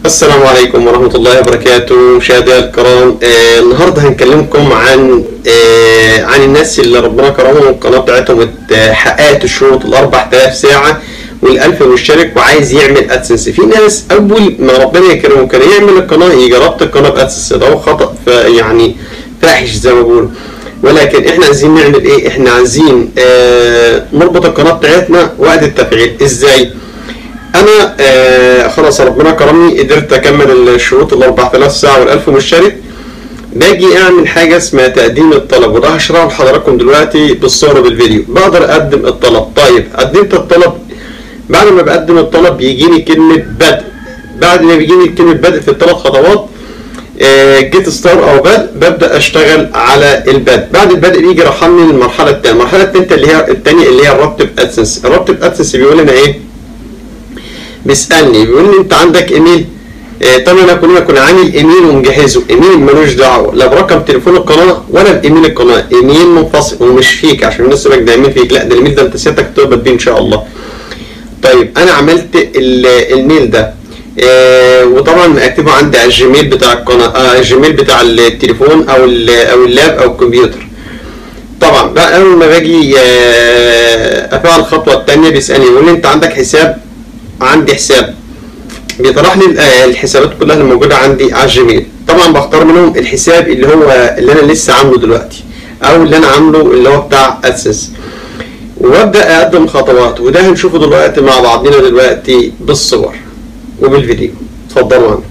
السلام عليكم ورحمة الله وبركاته مشاهدينا الكرام آه النهاردة هنكلمكم عن آه عن الناس اللي ربنا كرمهم القناة بتاعتهم ات- حققت الشروط ال 4000 ساعة وال 1000 مشترك وعايز يعمل ادسنس في ناس اول ما ربنا يكرمه كان يعمل القناة يجي ربط القناة بادسنس ده هو خطأ ف- يعني فاحش زي ما بيقولوا ولكن احنا عايزين نعمل ايه احنا عايزين آه نربط القناة بتاعتنا وقت التفعيل ازاي انا آه خلاص ربنا كرمني قدرت اكمل الشروط ال 4000 ساعه وال 1000 مشترك باجي اعمل حاجه اسمها تقديم الطلب وده هشرحه لحضراتكم دلوقتي بالصوره بالفيديو بقدر اقدم الطلب طيب قدمت الطلب بعد ما بقدم الطلب بيجيني كلمه بدء بعد ما بيجيني كلمه بدء في الثلاث خطوات جيت ستار او بدء ببدا اشتغل على البدء بعد البدء بيجي رحمني للمرحله الثانيه المرحله الثالثه اللي هي الثانيه اللي هي الربط بادسنس الربط بادسنس بيقول لنا ايه بيسالني بيقول لي انت عندك ايميل آه طبعا انا كنا كنا عامل ايميل ومجهزه ايميل ملوش دعوه لا برقم تليفون القناه ولا بايميل القناه ايميل منفصل ومش فيك عشان الناس تقول لك ده ايميل فيك لا ده الايميل ده انت سيادتك تقبض بيه ان شاء الله طيب انا عملت ال- الميل ده آه وطبعا مكتوبه عندي على الجيميل بتاع القناه آه الجيميل بتاع التليفون او ال- او اللاب او الكمبيوتر طبعا بقى اول ما باجي آه، افعل الخطوه الثانيه بيسالني يقول لي انت عندك حساب عندي حساب بيطرح لي ال- آه، الحسابات كلها اللي موجوده عندي على الجيميل طبعا بختار منهم الحساب اللي هو اللي انا لسه عامله دلوقتي او اللي انا عامله اللي هو بتاع ادسنس وابدا اقدم خطوات وده هنشوفه دلوقتي مع بعضنا دلوقتي بالصور وبالفيديو اتفضلوا معانا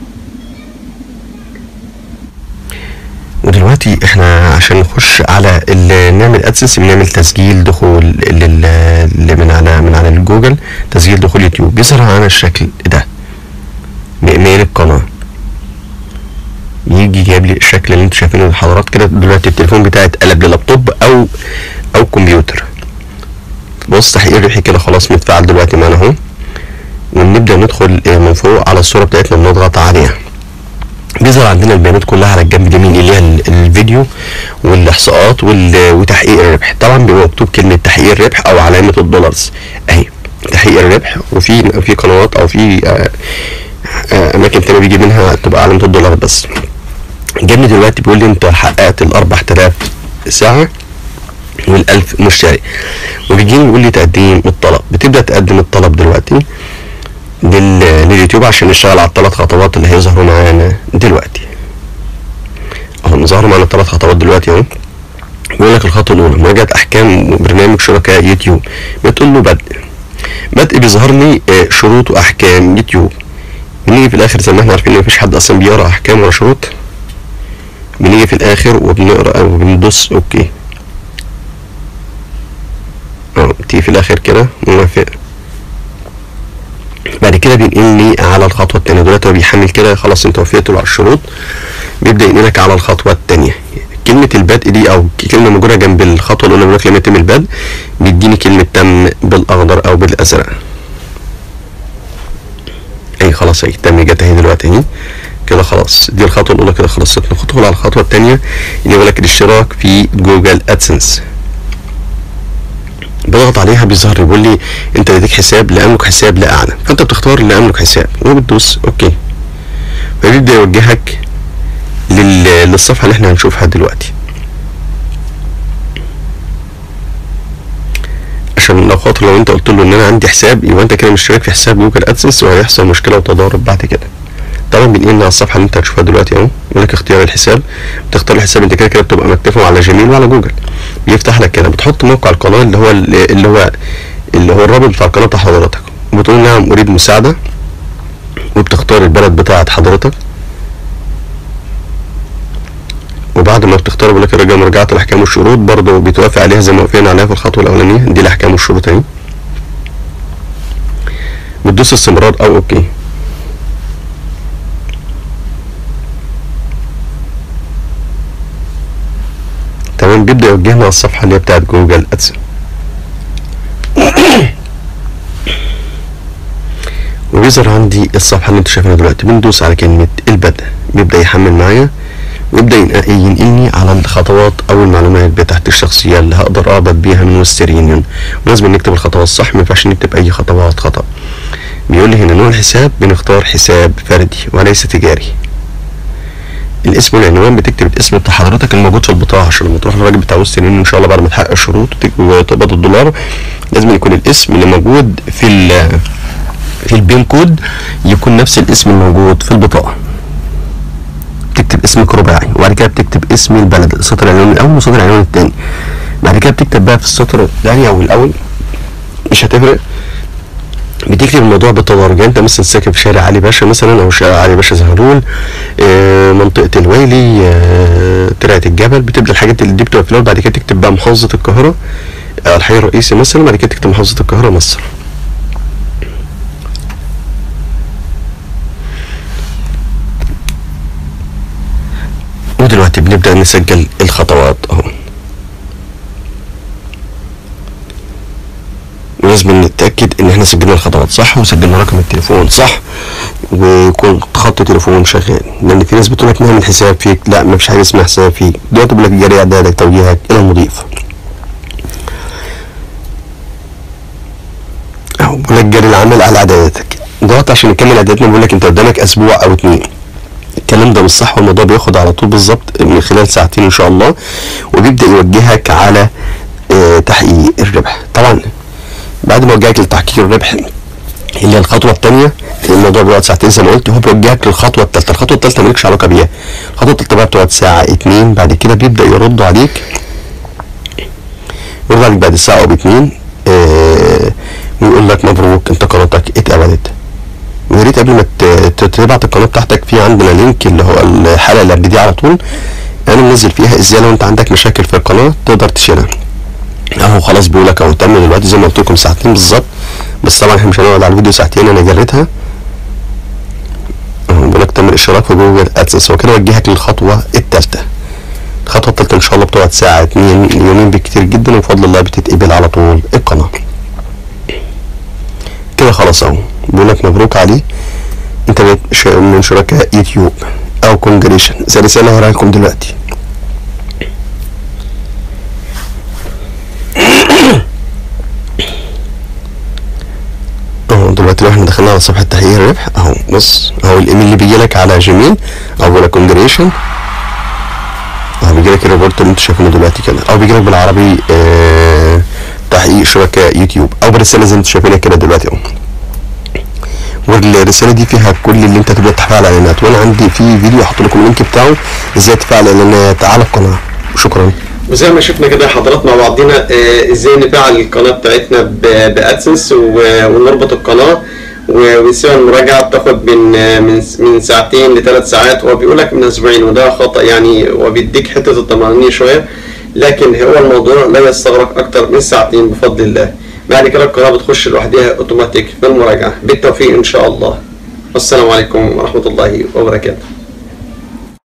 ودلوقتي احنا عشان نخش على ال- نعمل ادسنس بنعمل تسجيل دخول لل- اللي من على من على الجوجل تسجيل دخول يوتيوب بيظهر معانا الشكل ده بايميل القناه يجي جايب لي الشكل اللي انتوا شايفينه لحضرات كده دلوقتي التليفون بتاعي اتقلب للابتوب او او كمبيوتر بص تحقيق ربحي كده خلاص متفعل دلوقتي معانا اهو ونبدا ندخل اه، من فوق على الصوره بتاعتنا بنضغط عليها بيظهر عندنا البيانات كلها على الجنب اليمين اللي هي ال- الفيديو والاحصاءات وال- وتحقيق الربح طبعا بيبقى مكتوب كلمه تحقيق الربح او علامه الدولارز اهي تحقيق الربح وفي في قنوات او في آه، آه، اماكن تانية بيجي منها تبقى علامه الدولار بس جابني دلوقتي بيقول لي انت حققت ال 4000 ساعه وال1000 مشترك وبيجيني يقول لي تقديم الطلب بتبدا تقدم الطلب دلوقتي لل- لليوتيوب عشان نشتغل على الثلاث خطوات اللي هيظهروا معانا دلوقتي اهو ظهروا معانا الثلاث خطوات دلوقتي اهو بيقول لك الخطوه الاولى مراجعه احكام برنامج شركاء يوتيوب بتقول له بدء بدء بيظهر لي آه، شروط واحكام يوتيوب بنيجي في الاخر زي ما احنا عارفين ان مفيش حد اصلا بيقرا احكام ولا شروط بنيجي في الاخر وبنقرا وبندوس اوكي اه تيجي في الاخر كده موافق بعد كده بينقلني على الخطوه الثانيه دلوقتي هو بيحمل كده خلاص انت وافقت له على الشروط بيبدا ينقلك على الخطوه الثانيه كلمة البدء دي أو كلمة موجودة جنب الخطوة الأولى بيقول لك لما يتم البدء بيديني كلمة تم بالأخضر أو بالأزرق أي خلاص أهي تم جت أهي دلوقتي أهي كده خلاص دي الخطوة الأولى كده خلصت ندخل على الخطوة الثانية اللي يقول لك الاشتراك في جوجل أدسنس بضغط عليها بيظهر لي بيقول لي انت لديك حساب لا املك حساب لا اعلم فانت بتختار لا املك حساب وبتدوس اوكي فبيبدا يوجهك لل... للصفحه اللي احنا هنشوفها دلوقتي عشان لو خاطر لو انت قلت له ان انا عندي حساب يبقى انت كده مشترك في حساب جوجل ادسنس وهيحصل مشكله وتضارب بعد كده طبعا بنقلنا على الصفحه اللي انت هتشوفها دلوقتي اهو يقول لك اختيار الحساب بتختار الحساب انت كده كده بتبقى مكتفه على جيميل وعلى جوجل بيفتح لك كده بتحط موقع القناه اللي هو اللي هو اللي هو الرابط بتاع القناه بتاع حضرتك وبتقول نعم اريد مساعده وبتختار البلد بتاعت حضرتك وبعد ما بتختار بيقول لك رجع مراجعه الاحكام والشروط برضه بتوافق عليها زي ما وافقنا عليها في الخطوه الاولانيه دي الاحكام والشروط اهي بتدوس استمرار او اوكي تمام بيبدا يوجهنا على الصفحه اللي هي بتاعت جوجل ادسن وبيظهر عندي الصفحه اللي انتوا شايفينها دلوقتي بندوس على كلمه البدء بيبدا يحمل معايا ويبدا ينق- ينقلني على الخطوات او المعلومات بتاعت الشخصيه اللي هقدر اقبض بيها من وسترين ولازم نكتب الخطوات الصح ما ينفعش نكتب اي خطوات خطا بيقول لي هنا نوع الحساب بنختار حساب فردي وليس تجاري الاسم والعنوان بتكتب الاسم بتاع حضرتك الموجود في البطاقه عشان لما تروح للراجل بتاع وسط ان شاء الله بعد ما تحقق الشروط وتك- وتقبض الدولار لازم يكون الاسم اللي موجود في ال في البين كود يكون نفس الاسم الموجود في البطاقه تكتب اسمك رباعي وبعد كده بتكتب اسم البلد سطر العنوان الاول وسطر العنوان الثاني بعد كده بتكتب بقى في السطر الثاني او الاول مش هتفرق بتكتب الموضوع بالتدرج يعني انت مثلا ساكن في شارع علي باشا مثلا او شارع علي باشا زهرول آه، منطقه الويلي آه، ترعه الجبل بتبدا الحاجات اللي دي بتبقى في الاول بعد كده تكتب بقى محافظه القاهره آه، الحي الرئيسي مثلا بعد كده تكتب محافظه القاهره مصر ودلوقتي بنبدا نسجل الخطوات اهو ولازم نتاكد ان احنا سجلنا الخطوات صح وسجلنا رقم التليفون صح ويكون خط تليفون شغال لان في ناس بتقول لك نعمل حساب فيك لا ما فيش حاجه اسمها حساب فيك دلوقتي بيقول لك جاري اعدادك توجيهك الى المضيف اهو بيقول لك جاري العمل على اعداداتك دوت عشان نكمل اعداداتنا بيقول لك انت قدامك اسبوع او اتنين الكلام ده مش صح والموضوع بياخد على طول بالظبط من خلال ساعتين ان شاء الله وبيبدا يوجهك على آه، تحقيق الربح طبعا بعد ما وجهك لتحقيق الربح اللي هي الخطوه الثانيه الموضوع بيقعد ساعتين زي ما قلت هو بيوجهك للخطوه الثالثه الخطوه الثالثه مالكش علاقه بيها الخطوه الثالثه بقى بتقعد ساعه اتنين بعد كده بيبدا يرد عليك يرد عليك بعد ساعه او باتنين آه ويقول لك مبروك انت قناتك اتقبلت ويا ريت قبل ما ت- ت- تبعت القناه بتاعتك في عندنا لينك اللي هو الحلقه اللي قبل دي على طول انا منزل فيها ازاي لو انت عندك مشاكل في القناه تقدر تشيلها اهو خلاص بيقول لك اهو تم دلوقتي زي ما قلت لكم ساعتين بالظبط بس طبعا احنا مش هنقعد على الفيديو ساعتين انا جريتها اهو بيقول لك تم الاشتراك في جوجل ادسنس هو كده وجهك للخطوه الثالثه الخطوه الثالثه ان شاء الله بتقعد ساعه اتنين يومين بالكتير جدا وبفضل الله بتتقبل على طول القناه كده خلاص اهو بيقول لك مبروك عليه انت بقيت ش- من شركاء يوتيوب او كونجريشن زي رساله هوريها لكم دلوقتي اهو دلوقتي لو احنا دخلنا على صفحه تحقيق الربح اهو بص اهو الايميل اللي بيجي لك على جيميل او بيقول لك كونجريشن اهو بيجي لك الريبورت اللي انتوا شايفينه دلوقتي كده او بيجي لك بالعربي آه تحقيق شركاء يوتيوب او بالرساله زي ما انتوا شايفينها كده دلوقتي اهو والرساله دي فيها كل اللي انت تبدا تفعل اعلانات وانا عندي في فيديو احط لكم اللينك بتاعه ازاي تفعل اعلانات على القناه شكرا وزي ما شفنا كده حضرات مع بعضنا آه، ازاي نفعل القناه بتاعتنا ب- بادسنس و- ونربط القناه و- ونسيب المراجعه بتاخد من آه، من من ساعتين لثلاث ساعات هو بيقول لك من اسبوعين وده خطا يعني وبيديك حته الطمانينه شويه لكن هو الموضوع لا يستغرق اكتر من ساعتين بفضل الله بعد كده القناه بتخش لوحدها اوتوماتيك في المراجعه بالتوفيق ان شاء الله والسلام عليكم ورحمه الله وبركاته